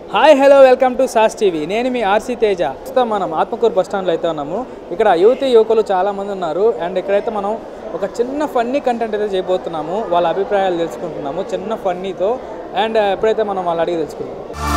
Hi hello welcome to సాస్ TV నేను మీ ఆర్సీ తేజ ప్రస్తుతం మనం ఆత్మకూరు బస్ స్టాండ్లో అయితే ఉన్నాము ఇక్కడ యువతి యువకులు చాలా మంది ఉన్నారు అండ్ ఇక్కడైతే మనం ఒక చిన్న ఫన్నీ కంటెంట్ అయితే చేయబోతున్నాము వాళ్ళ అభిప్రాయాలు తెలుసుకుంటున్నాము చిన్న ఫన్నీతో అండ్ ఎప్పుడైతే మనం వాళ్ళు అడిగి తెలుసుకుందాం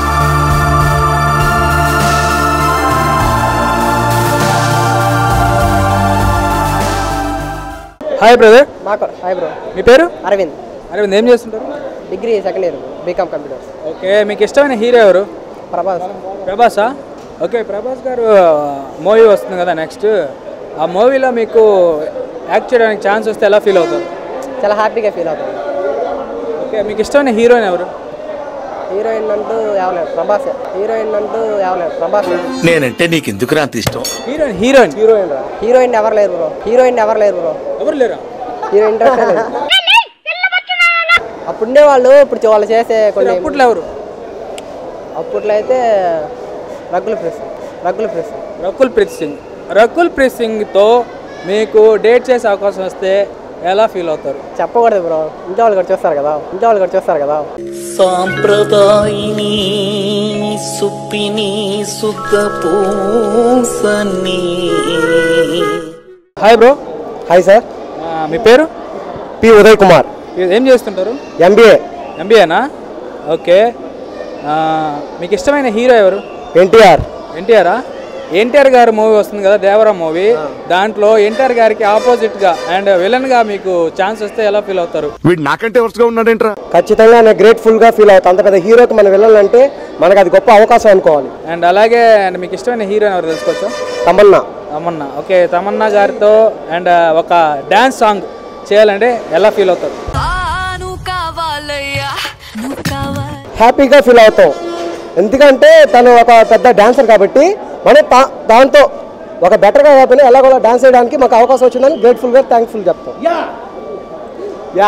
హాయ్ బ్రదర్ మాకు హాయ్ బ్రో మీ పేరు అరవింద్ అరవింద్ ఏం చేస్తుంటారు degree second year B Com computers okay మీకు ఇష్టమైన హీరో ఎవరు ప్రభాస్ ప్రభాసా ఓకే ప్రభాస్ గారు మూవీ వస్తుంది కదా నెక్స్ట్ ఆ మూవీలో మీకు యాక్ట్ చేయడానికి ఛాన్స్ వస్తే ఎలా ఫీల్ అవుతారు చాలా హ్యాపీగా ఫీల్ అవుతుంది ఓకే మీకు ఇష్టమైన హీరోయిన్ ఎవరు హీరోయిన్ అంటూ ఎవలేదు ప్రభాస్ హీరోయిన్ అంటూ ఎవలేదు ప్రభాస్ నేనంటే నీకు ఎందుకు అంత ఇష్టం హీరోయిన్ హీరోయిన్ హీరోయిన్ రా హీరోయిన్ ఎవరు లేరు బ్రో హీరోయిన్ ఎవరు లేరు బ్రో ఎవరు లేరా హీరో ఇంట్రెస్ట్ లేదు అప్పుడే వాళ్ళు ఇప్పుడు వాళ్ళు చేసే కొన్ని అప్పట్లో ఎవరు అప్పట్లో అయితే రగ్గుల ప్రెస్ రగ్గుల ప్రెస్ రకుల్ ప్రీత్ సింగ్ రకుల్ ప్రీత్ సింగ్తో మీకు డేట్ చేసే అవకాశం వస్తే ఎలా ఫీల్ అవుతారు చెప్పకూడదు బ్రో ఇంట్లో వాళ్ళు కూడా చూస్తారు కదా ఇంట్లో వాళ్ళు కూడా చూస్తారు కదా సాంప్రదాయిని సుప్పిని సుఖ పూసని హాయ్ బ్రో హాయ్ సార్ మీ పేరు పి ఉదయ్ కుమార్ ఏం చేస్తుంటారు ఎంబీఏ ఎంబీఏనా ఓకే ఆ, మీకు ఇష్టమైన హీరో ఎవరు ఎన్టీఆర్ ఎన్టీఆరా ఎన్టీఆర్ గారి మూవీ వస్తుంది కదా దేవరా మూవీ దాంట్లో ఎన్టీఆర్ గారికి ఆపోజిట్ గా అండ్ విలన్ గా మీకు ఛాన్స్ వస్తే ఎలా ఫీల్ అవుతారు వీడు నాకంటే వరుసగా ఉన్నాడేంట్రా ఖచ్చితంగా నేను గ్రేట్ఫుల్గా ఫీల్ అవుతాను అంత పెద్ద హీరోకి మనం వెళ్ళాలంటే మనకు అది గొప్ప అవకాశం అనుకోవాలి అండ్ అలాగే అండ్ మీకు ఇష్టమైన హీరోయిన్ ఎవరు తెలుసుకోవచ్చా తమన్నా తమన్నా ఓకే తమన్నా గారితో అండ్ ఒక డ్యాన్స్ సాంగ్ చేయాలంటే ఎలా ఫీల్ అవుతారు నువ్వు కావాలయ్యా నువ్వు కావాలి హ్యాపీగా ఫీల్ అవుతాం ఎందుకంటే తను ఒక పెద్ద డాన్సర్ కాబట్టి మనం తా- దాంతో ఒక బెటర్గా కాకపోయినా ఎలాగోలా డాన్స్ చేయడానికి మాకు అవకాశం వచ్చిందని గ్రేట్ఫుల్గా థ్యాంక్ఫుల్ చెప్తాం యా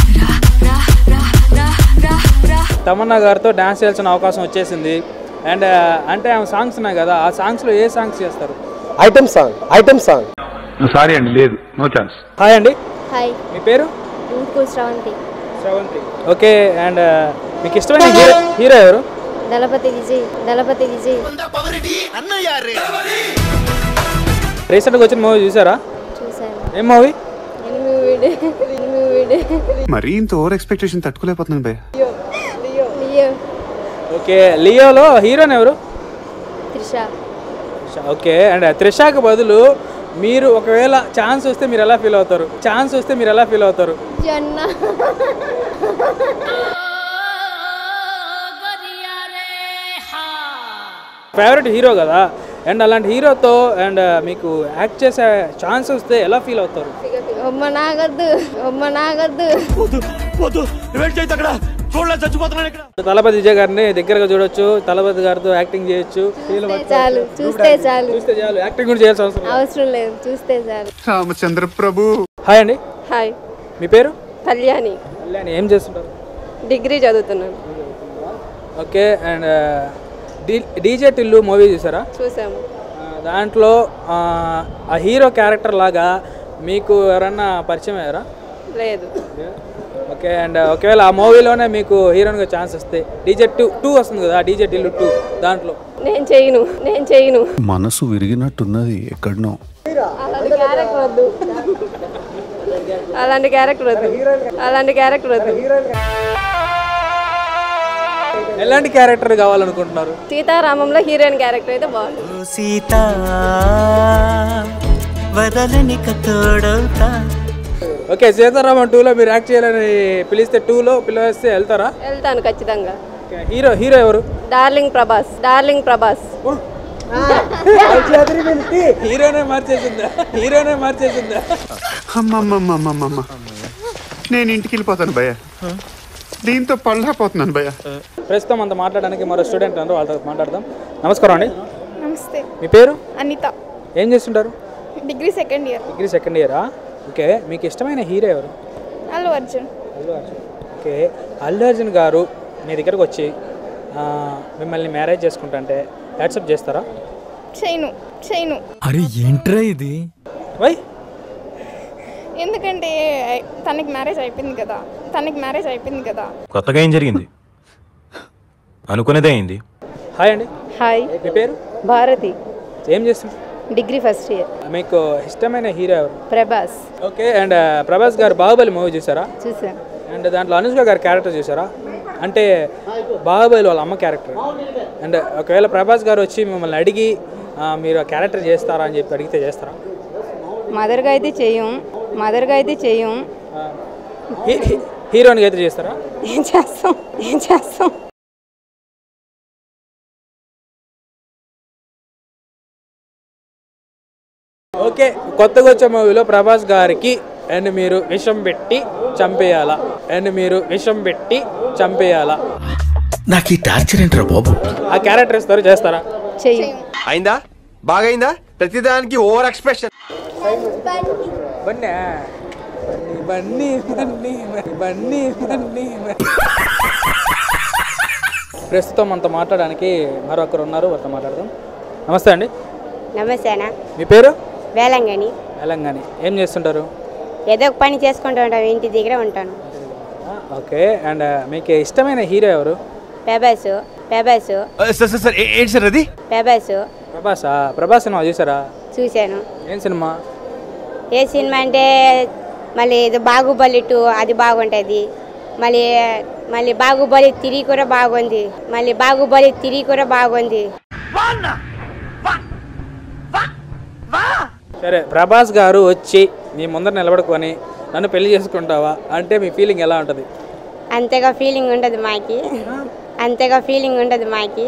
తమన్నా గారితో డ్యాన్స్ చేయాల్సిన అవకాశం వచ్చేసింది అండ్ అంటే ఆమె సాంగ్స్ ఉన్నాయి కదా ఆ సాంగ్స్లో ఏ సాంగ్స్ చేస్తారు item song item song sorry అండి లేదు నో ఛాన్స్ హాయ్ అండి హాయ్ మీ పేరు ఇంకూ శ్రవంతి శ్రవంతి ఓకే అండ్ మీకు ఇష్టమైన హీరో హీరో ఎవరు దళపతి విజయ్ దళపతి విజయ్ రీసెంట్గా వచ్చిన మూవీ చూసారా చూశాను ఏం మూవీ ఎనిమిది ఎనిమిది మరీ ఇంత ఓవర్ ఎక్స్పెక్టేషన్ తట్టుకోలేకపోతున్నాను భయ్య లియో ఓకే లియోలో హీరోయిన్ ఎవరు త్రిష ఓకే అండ్ త్రిషాకి బదులు మీరు ఒకవేళ ఛాన్స్ వస్తే మీరు ఎలా ఫీల్ అవుతారు ఛాన్స్ వస్తే మీరు ఎలా ఫీల్ అవుతారు జొన్న ఫేవరెట్ హీరో కదా అండ్ అలాంటి హీరోతో అండ్ మీకు యాక్ట్ చేసే ఛాన్స్ వస్తే ఎలా ఫీల్ అవుతారు అమ్మ నాగద్దు అమ్మ నాగద్దు తలపతి విజయ్ గారిని దగ్గరగా చూడొచ్చు తలపతి గారితో యాక్టింగ్ చేయొచ్చు ఫీల్ చూస్తే చాలు చూస్తే చాలు చూస్తే చాలు యాక్టింగ్ కూడా చేయాల్సిన అవసరం లేదు. అవసరం లేదు చూస్తే చాలు రామచంద్ర ప్రభు హాయ్ అండి హాయ్ మీ పేరు కళ్యాణి కళ్యాణి ఏం చేస్తుంటారు డిగ్రీ చదువుతున్నాను okay and D DJ Tillu movie చూసారా చూసాము ఆ, దాంట్లో ఆ, ఆ హీరో క్యారెక్టర్ లాగా మీకు ఎవరన్నా పరిచయం అయ్యారా లేదు ఓకే అండ్ ఒకవేళ ఆ మూవీలోనే మీకు హీరోయిన్గా ఛాన్స్ వస్తే డీజే టూ టూ వస్తుంది కదా డీజే టిల్లు టూ దాంట్లో నేను చేయను నేను చేయను మనసు విరిగినట్టున్నది ఎక్కడనో అలాంటి క్యారెక్టర్ వద్దు అలాంటి క్యారెక్టర్ వద్దు అలాంటి క్యారెక్టర్ వద్దు ఎలాంటి క్యారెక్టర్ కావాలనుకుంటున్నారు సీతారామంలో హీరోయిన్ క్యారెక్టర్ అయితే బాగుంది సీత వదలనిక తోడవుతా ఓకే సీతారామన్ టూలో మీరు యాక్ట్ చేయాలని పిలిస్తే టూలో పిలిస్తే వెళ్తారా వెళ్తాను ఖచ్చితంగా ఓకే, హీరో హీరో ఎవరు డార్లింగ్ ప్రభాస్ డార్లింగ్ ప్రభాస్ హీరోనే మార్చేసిందా హీరోనే మార్చేసిందా అమ్మమ్మమ్మమ్మమ్మ నేను ఇంటికి వెళ్ళిపోతాను భయ్య దీంతో పళ్ళపోతున్నాను భయ్య ప్రస్తుతం అంత మాట్లాడడానికి మరో స్టూడెంట్ అన్నారు వాళ్ళతో మాట్లాడదాం నమస్కారం అండి నమస్తే మీ పేరు అనిత ఏం చేస్తుంటారు degree second year degree second ఇయరా ఓకే మీకు ఇష్టమైన హీరో ఎవరు అల్లు అర్జున్ అల్లు అర్జున్ ఓకే అల్లు అర్జున్ గారు మీ దగ్గరకు వచ్చి ఆ, మిమ్మల్ని మ్యారేజ్ చేసుకుంటుంటే యాక్సెప్ట్ చేస్తారా చేయను చేయను అరే ఏంట్రా ఇది వై ఎందుకంటే తనకి మ్యారేజ్ అయిపోయింది కదా తనకి మ్యారేజ్ అయిపోయింది కదా కొత్తగా ఏం జరిగింది అనుకునేదే అయింది హాయ్ అండి హాయ్ మీ పేరు భారతి ఏం చేస్తున్నారు డిగ్రీ ఫస్ట్ ఇయర్ మీకు ఇష్టమైన హీరో ఎవరు ప్రభాస్ ఓకే అండ్ ప్రభాస్ గారు బాహుబలి మూవీ చూసారా చూసాను అండ్ దాంట్లో అనుష్క గారి క్యారెక్టర్ చూసారా అంటే బాహుబలి వాళ్ళ అమ్మ క్యారెక్టర్ అండ్ ఒకవేళ ప్రభాస్ గారు వచ్చి మిమ్మల్ని అడిగి ఆ, మీరు ఆ క్యారెక్టర్ చేస్తారా అని చెప్పి అడిగితే చేస్తారా మదర్గా అయితే చెయ్యం మదర్గా అయితే చెయ్యం హీ- హీ- హీరోయిన్గా అయితే చేస్తారా ఏం చేస్తాం ఏం చేస్తాం ఓకే కొత్తగా వచ్చే మూవీలో ప్రభాస్ గారికి అండ్ మీరు విషం పెట్టి చంపేయాలా అండ్ మీరు విషం పెట్టి చంపేయాలా నాకు ఈ టార్చర్ ఏంట్రా బాబు ఆ క్యారెక్టర్ ఇస్తారు చేస్తారా చెయ్యం అయిందా బాగైందా ప్రతిదానికి ఓవర్ ఎక్స్ప్రెషన్ బన్నీ బన్నీ బన్నీ బన్నీ బన్నీ ప్రస్తుతం మనతో మాట్లాడడానికి మరొకరు ఉన్నారు వారితో మాట్లాడదాం నమస్తే అండి నమస్తేనా మీ పేరు వేలంగని తెలంగాణ ఏం చేస్తుంటారు ఏదో ఒక పని చేసుకుంటూ ఉంటాను ఇంటి దగ్గర ఉంటాను ఓకే అండ్ మీకు ఇష్టమైన హీరో ఎవరు Prabhas Prabhas sir sir sir ఏంటి సార్ అది ప్రభాస్ ప్రభాసా ప్రభాస్ సినిమా చూసారా చూశాను ఏం సినిమా ఏ సినిమా అంటే మళ్ళీ ఇది బాహుబలి టూ అది బాగుంటుంది మళ్ళీ మళ్ళీ బాహుబలి తిరిగి కూడా బాగుంది మళ్ళీ బాహుబలి తిరిగి కూడా బాగుంది సరే ప్రభాస్ గారు వచ్చి మీ ముందర నిలబడుకొని నన్ను పెళ్లి చేసుకుంటావా అంటే మీ ఫీలింగ్ ఎలా ఉంటుంది అంతగా ఫీలింగ్ ఉండదు మాకి అంతగా ఫీలింగ్ ఉండదు మాకి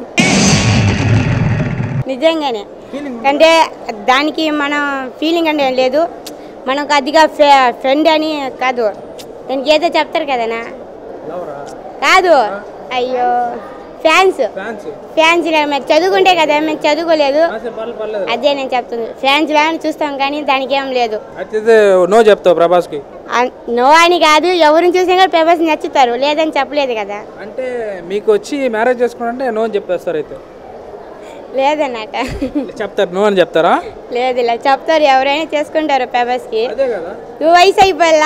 నిజంగానే అంటే దానికి మనం ఫీలింగ్ అంటే ఏం లేదు మనకు అదిగా ఫ్రెండ్ అని కాదు దానికి ఏదో చెప్తారు కదనా కాదు అయ్యో ఫ్యాన్స్ ఫ్యాన్స్ ఫ్యాన్స్ మేము చదువుకుంటే కదా మేము చదువుకోలేదు పర్లేదు పర్లేదు అదే నేను చెప్తుంది ఫ్యాన్స్ వేలని చూస్తాం కానీ దానికి ఏం లేదు అయితే నో చెప్తావు ప్రభాస్కి అన్- నో అని కాదు ఎవరిని చూసినా కూడా ప్రభాస్ నచ్చుతారు లేదని చెప్పలేదు కదా అంటే మీకు వచ్చి మ్యారేజ్ చేసుకుంటే నో అని చెప్పేస్తారు అయితే లేదన్నట చెప్తారు నో అని చెప్తారా లేదు ఇలా చెప్తారు ఎవరైనా చేసుకుంటారు ప్రభాస్కి అదే కదా నువ్వు వయసు అయిపోయా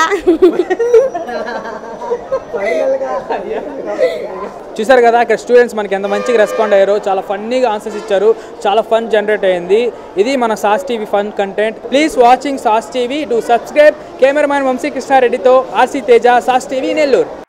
చూసారు కదా ఇక్కడ స్టూడెంట్స్ మనకి ఎంత మంచిగా రెస్పాండ్ అయ్యారో చాలా ఫన్నీగా ఆన్సర్స్ ఇచ్చారు చాలా ఫన్ జనరేట్ అయింది ఇది మన SAS TV fun content please watching SAS TV to subscribe cameraman Vamshi కృష్ణారెడ్డితో RC Teja SAS TV Nellore